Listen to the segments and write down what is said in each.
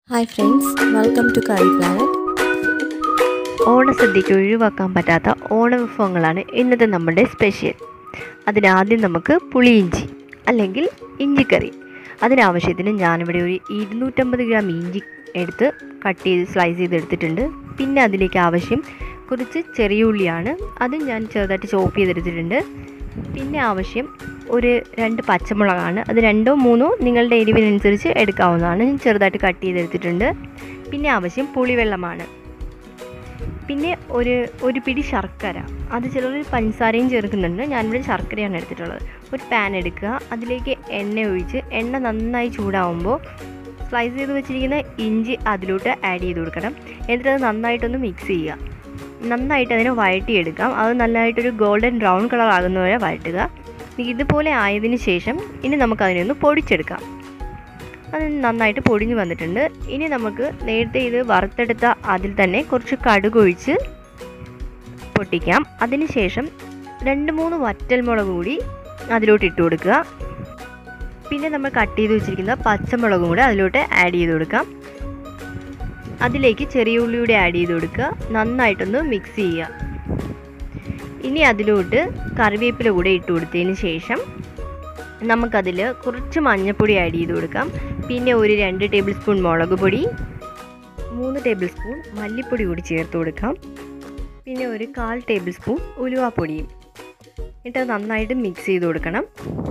hi friends welcome to curry planet ഓണസദ്യയ്ക്ക് ഒഴിവാക്കാൻ പറ്റാത്ത ഓണവിഭവങ്ങളാണ് ഇന്നത്തെ നമ്മുടെ സ്പെഷ്യൽ അതിനാദ്യം നമുക്ക് പുളിയിഞ്ചി അല്ലെങ്കിൽ ഇഞ്ചിക്കറി അതിനാവശ്യത്തിന് ഞാനിവിടെ ഒരു ഇരുന്നൂറ്റമ്പത് ഗ്രാം ഇഞ്ചി എടുത്ത് കട്ട് ചെയ്ത് സ്ലൈസ് ചെയ്ത് എടുത്തിട്ടുണ്ട് പിന്നെ അതിലേക്ക് ആവശ്യം കുറച്ച് ചെറിയ ഉള്ളിയാണ് അത് ഞാൻ ചെറുതായിട്ട് ചോപ്പ് ചെയ്തെടുത്തിട്ടുണ്ട് പിന്നെ ആവശ്യം ഒരു രണ്ട് പച്ചമുളകാണ് അത് രണ്ടോ മൂന്നോ നിങ്ങളുടെ എരിവിനനുസരിച്ച് എടുക്കാവുന്നതാണ് ഞാൻ ചെറുതായിട്ട് കട്ട് ചെയ്തെടുത്തിട്ടുണ്ട് പിന്നെ ആവശ്യം പുളിവെള്ളമാണ് പിന്നെ ഒരു ഒരു പിടി ശർക്കര അത് ചിലർ പഞ്ചസാരയും ചേർക്കുന്നുണ്ട് ഞാനിവിടെ ശർക്കരയാണ് എടുത്തിട്ടുള്ളത് ഒരു പാൻ എടുക്കുക അതിലേക്ക് എണ്ണ ഒഴിച്ച് എണ്ണ നന്നായി ചൂടാവുമ്പോൾ സ്ലൈസ് ചെയ്ത് വെച്ചിരിക്കുന്ന ഇഞ്ചി അതിലോട്ട് ആഡ് ചെയ്ത് കൊടുക്കണം എന്നിട്ട് അത് നന്നായിട്ടൊന്ന് മിക്സ് ചെയ്യുക നന്നായിട്ട് അതിനെ വഴറ്റിയെടുക്കാം അത് നല്ലതായിട്ടൊരു ഗോൾഡൻ ബ്രൗൺ കളർ ആകുന്ന വരെ വഴറ്റുക ഇതുപോലെ ആയതിനു ശേഷം ഇനി നമുക്ക് അതിനെ ഒന്ന് പൊടിച്ചെടുക്കാം അത് നന്നായിട്ട് പൊടിഞ്ഞു വന്നിട്ടുണ്ട് ഇനി നമുക്ക് നേരത്തെ ഇത് വറുത്തെടുത്ത അതിൽ തന്നെ കുറച്ച് കടുക് ഒഴിച്ച് പൊട്ടിക്കാം അതിനുശേഷം രണ്ട് മൂന്ന് വറ്റൽമുളക് കൂടി അതിലോട്ട് ഇട്ട് കൊടുക്കുക പിന്നെ നമ്മൾ കട്ട് ചെയ്ത് വെച്ചിരിക്കുന്ന പച്ചമുളകും കൂടെ അതിലോട്ട് ആഡ് ചെയ്ത് കൊടുക്കാം അതിലേക്ക് ചെറിയ ഉള്ളി കൂടി ആഡ് ചെയ്ത് കൊടുക്കുക നന്നായിട്ടൊന്ന് മിക്സ് ചെയ്യുക ഇനി അതിലോട്ട് കറിവേപ്പില കൂടെ ഇട്ട് കൊടുത്തതിന് ശേഷം നമുക്കതിൽ കുറച്ച് മഞ്ഞൾപ്പൊടി ആഡ് ചെയ്ത് കൊടുക്കാം പിന്നെ ഒരു രണ്ട് ടേബിൾ സ്പൂൺ മുളക് പൊടി മൂന്ന് ടേബിൾ സ്പൂൺ മല്ലിപ്പൊടി കൂടി ചേർത്ത് കൊടുക്കാം പിന്നെ ഒരു കാൽ ടേബിൾ സ്പൂൺ ഉലുവാപ്പൊടിയും എന്നിട്ട് അത് നന്നായിട്ട് മിക്സ് ചെയ്ത് കൊടുക്കണം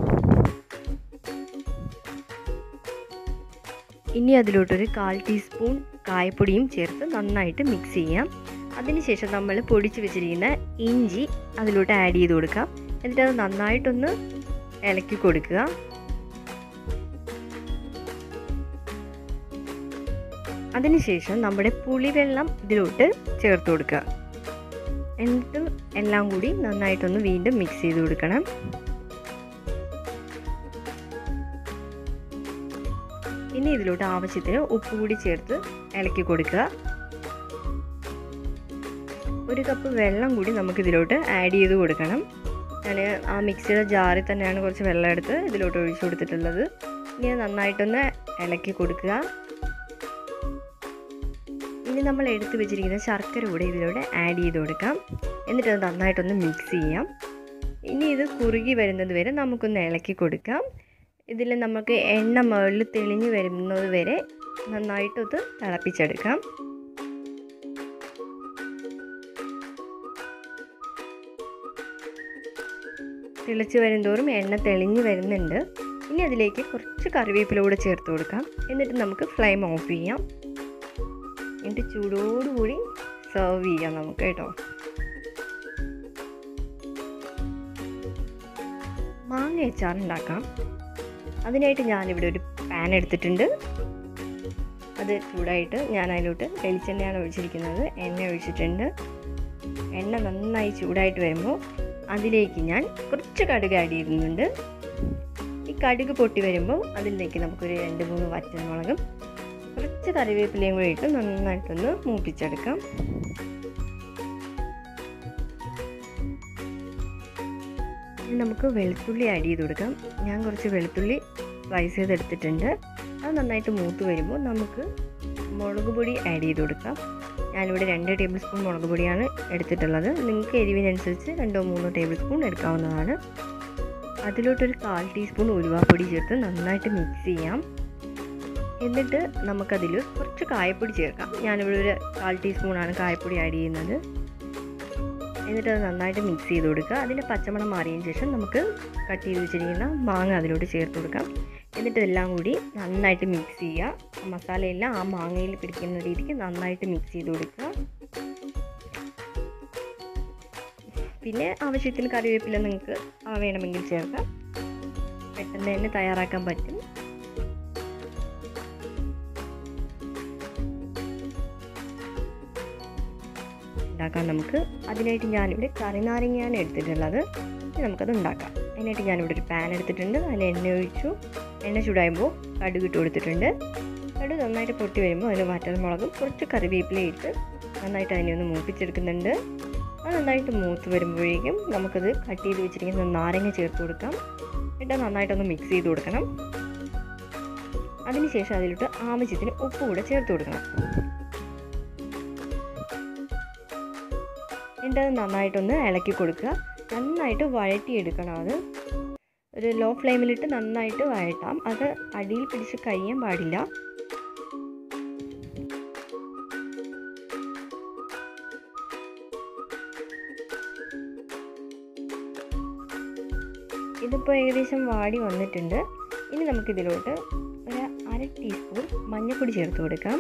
ഇനി അതിലോട്ടൊരു കാൽ ടീസ്പൂൺ കായപ്പൊടിയും ചേർത്ത് നന്നായിട്ട് മിക്സ് ചെയ്യാം അതിനുശേഷം നമ്മൾ പൊടിച്ച് വെച്ചിരിക്കുന്ന ഇഞ്ചി അതിലോട്ട് ആഡ് ചെയ്ത് കൊടുക്കാം എന്നിട്ട് അത് നന്നായിട്ടൊന്ന് ഇളക്കി കൊടുക്കുക അതിനുശേഷം നമ്മുടെ പുളിവെള്ളം ഇതിലോട്ട് ചേർത്ത് കൊടുക്കുക എന്നിട്ട് എല്ലാം കൂടി നന്നായിട്ടൊന്ന് വീണ്ടും മിക്സ് ചെയ്ത് കൊടുക്കണം ഇനി ഇതിലോട്ട് ആവശ്യത്തിന് ഉപ്പ് കൂടി ചേർത്ത് ഇളക്കി കൊടുക്കുക ഒരു കപ്പ് വെള്ളം കൂടി നമുക്ക് ഇതിലോട്ട് ആഡ് ചെയ്ത് കൊടുക്കണം ഞാൻ ആ മിക്സിയുടെ ജാറിൽ തന്നെയാണ് കുറച്ച് വെള്ളം എടുത്ത് ഇതിലോട്ട് ഒഴിച്ചു കൊടുത്തിട്ടുള്ളത് ഇനി നന്നായിട്ടൊന്ന് ഇളക്കി കൊടുക്കുക ഇനി നമ്മൾ എടുത്ത് വെച്ചിരിക്കുന്ന ശർക്കര കൂടെ ഇതിലൂടെ ആഡ് ചെയ്ത് കൊടുക്കാം എന്നിട്ട് അത് നന്നായിട്ടൊന്ന് മിക്സ് ചെയ്യാം ഇനി ഇത് കുറുകി വരുന്നത് വരെ നമുക്കൊന്ന് ഇളക്കി കൊടുക്കാം ഇതിൽ നമുക്ക് എണ്ണ മുകളിൽ തെളിഞ്ഞ് വരുന്നത് വരെ നന്നായിട്ടൊന്ന് തിളപ്പിച്ചെടുക്കാം തിളച്ച് വരുന്തോറും എണ്ണ തെളിഞ്ഞ് വരുന്നുണ്ട് ഇനി അതിലേക്ക് കുറച്ച് കറിവേപ്പില കൂടെ ചേർത്ത് കൊടുക്കാം എന്നിട്ട് നമുക്ക് ഫ്ലെയിം ഓഫ് ചെയ്യാം എന്നിട്ട് ചൂടോടുകൂടി സെർവ് ചെയ്യാം നമുക്ക് കേട്ടോ മാങ്ങ അച്ചാർ ഉണ്ടാക്കാം അതിനായിട്ട് ഞാനിവിടെ ഒരു പാൻ എടുത്തിട്ടുണ്ട് അത് ചൂടായിട്ട് ഞാൻ അതിലോട്ട് വെളിച്ചെണ്ണയാണ് ഒഴിച്ചിരിക്കുന്നത് എണ്ണ ഒഴിച്ചിട്ടുണ്ട് എണ്ണ നന്നായി ചൂടായിട്ട് വരുമ്പോൾ അതിലേക്ക് ഞാൻ കുറച്ച് കടുക് ആഡ് ചെയ്യുന്നുണ്ട് ഈ കടുക് പൊട്ടി വരുമ്പോൾ അതിലേക്ക് നമുക്കൊരു രണ്ട് മൂന്ന് വറ്റൽമുളകും കുറച്ച് കറിവേപ്പിലയും കൂടി ഇട്ട് നന്നായിട്ടൊന്ന് മൂപ്പിച്ചെടുക്കാം നമുക്ക് വെളുത്തുള്ളി ആഡ് ചെയ്ത് കൊടുക്കാം ഞാൻ കുറച്ച് വെളുത്തുള്ളി സ്ലൈസ് ചെയ്തെടുത്തിട്ടുണ്ട് അത് നന്നായിട്ട് മൂത്ത് വരുമ്പോൾ നമുക്ക് മുളക് പൊടി ആഡ് ചെയ്ത് കൊടുക്കാം ഞാനിവിടെ രണ്ട് ടേബിൾ സ്പൂൺ മുളക് പൊടിയാണ് എടുത്തിട്ടുള്ളത് നിങ്ങൾക്ക് എരിവിനനുസരിച്ച് രണ്ടോ മൂന്നോ ടേബിൾ സ്പൂൺ എടുക്കാവുന്നതാണ് അതിലോട്ടൊരു കാൽ ടീസ്പൂൺ ഉലുവാപ്പൊടി ചേർത്ത് നന്നായിട്ട് മിക്സ് ചെയ്യാം എന്നിട്ട് നമുക്കതിൽ കുറച്ച് കായപ്പൊടി ചേർക്കാം ഞാനിവിടെ ഒരു കാൽ ടീസ്പൂണാണ് കായപ്പൊടി ആഡ് ചെയ്യുന്നത് എന്നിട്ട് അത് നന്നായിട്ട് മിക്സ് ചെയ്ത് കൊടുക്കുക അതിൻ്റെ പച്ചമണം മാറിയതിന് ശേഷം നമുക്ക് കട്ട് ചെയ്ത് വെച്ചിരിക്കുന്ന മാങ്ങ അതിലോട്ട് ചേർത്ത് കൊടുക്കാം എന്നിട്ട് ഇതെല്ലാം കൂടി നന്നായിട്ട് മിക്സ് ചെയ്യുക മസാലയെല്ലാം ആ മാങ്ങയിൽ പിടിക്കുന്ന രീതിക്ക് നന്നായിട്ട് മിക്സ് ചെയ്ത് കൊടുക്കുക പിന്നെ ആവശ്യത്തിന് കറിവേപ്പില നിങ്ങൾക്ക് വേണമെങ്കിൽ ചേർക്കാം പെട്ടെന്ന് തന്നെ തയ്യാറാക്കാൻ പറ്റും ഉണ്ടാക്കാം നമുക്ക് അതിനായിട്ട് ഞാനിവിടെ കറിനാരങ്ങയാണ് എടുത്തിട്ടുള്ളത് നമുക്കത് ഉണ്ടാക്കാം അതിനായിട്ട് ഞാനിവിടെ ഒരു പാൻ എടുത്തിട്ടുണ്ട് അതിൽ എണ്ണ ഒഴിച്ചു എണ്ണ ചൂടായുമ്പോൾ കടുക് ഇട്ട് കൊടുത്തിട്ടുണ്ട് കടുക് നന്നായിട്ട് പൊട്ടി വരുമ്പോൾ അതിന് വറ്റൽമുളകും കുറച്ച് കറിവേപ്പില ഇട്ട് നന്നായിട്ട് അതിനെ ഒന്ന് മൂപ്പിച്ചെടുക്കുന്നുണ്ട് അത് നന്നായിട്ട് മൂത്ത് വരുമ്പോഴേക്കും നമുക്കത് കട്ട് ചെയ്ത് വെച്ചിരിക്കുന്ന നാരങ്ങ ചേർത്ത് കൊടുക്കാം എന്നിട്ട് നന്നായിട്ടൊന്ന് മിക്സ് ചെയ്ത് കൊടുക്കണം അതിനുശേഷം അതിലോട്ട് ആവശ്യത്തിന് ഉപ്പ് കൂടെ ചേർത്ത് കൊടുക്കണം എന്നിട്ട് അത് നന്നായിട്ടൊന്ന് ഇളക്കി കൊടുക്കുക നന്നായിട്ട് വഴറ്റിയെടുക്കണം അത് ഒരു ലോ ഫ്ലെയിമിലിട്ട് നന്നായിട്ട് വഴട്ടാം അത് അടിയിൽ പിടിച്ച് കഴിയാൻ പാടില്ല ഇതിപ്പോൾ ഏകദേശം വാടി വന്നിട്ടുണ്ട് ഇനി നമുക്കിതിലോട്ട് ഒരു അര ടീസ്പൂൺ മഞ്ഞൾപ്പൊടി ചേർത്ത് കൊടുക്കാം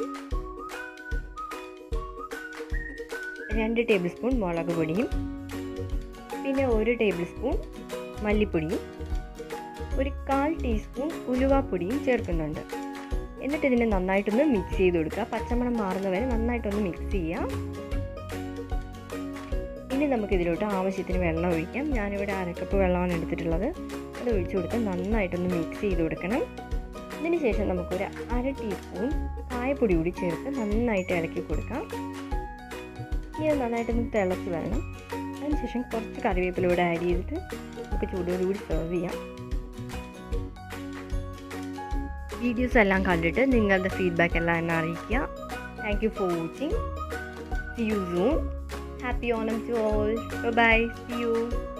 രണ്ട് ടേബിൾ സ്പൂൺ മുളക് പൊടിയും പിന്നെ ഒരു ടേബിൾ സ്പൂൺ മല്ലിപ്പൊടിയും ഒരു കാൽ ടീസ്പൂൺ ഉലുവാപ്പൊടിയും ചേർക്കുന്നുണ്ട് എന്നിട്ട് ഇതിനെ നന്നായിട്ടൊന്ന് മിക്സ് ചെയ്ത് കൊടുക്കുക പച്ചമണം മാറുന്ന വരെ നന്നായിട്ടൊന്ന് മിക്സ് ചെയ്യാം ഇനി നമുക്കിതിലോട്ട് ആവശ്യത്തിന് വെള്ളം ഒഴിക്കാം ഞാനിവിടെ അരക്കപ്പ് വെള്ളമാണ് എടുത്തിട്ടുള്ളത് അത് ഒഴിച്ചു കൊടുത്ത് നന്നായിട്ടൊന്ന് മിക്സ് ചെയ്ത് കൊടുക്കണം ഇതിന് ശേഷം നമുക്കൊരു അര ടീസ്പൂൺ കായപ്പൊടി കൂടി ചേർത്ത് നന്നായിട്ട് ഇളക്കി കൊടുക്കാം ഇനി അത് നന്നായിട്ടൊന്ന് തിളച്ച് വരണം അതിനുശേഷം കുറച്ച് കറിവേപ്പില കൂടെ ആഡ് ചെയ്തിട്ട് നമുക്ക് ചൂടോടുകൂടി സെർവ് ചെയ്യാം വീഡിയോസ് എല്ലാം കണ്ടിട്ട് നിങ്ങളുടെ ഫീഡ്ബാക്ക് എല്ലാം എന്നെ അറിയിക്കുക thank you for watching see you soon happy Onam to all bye see U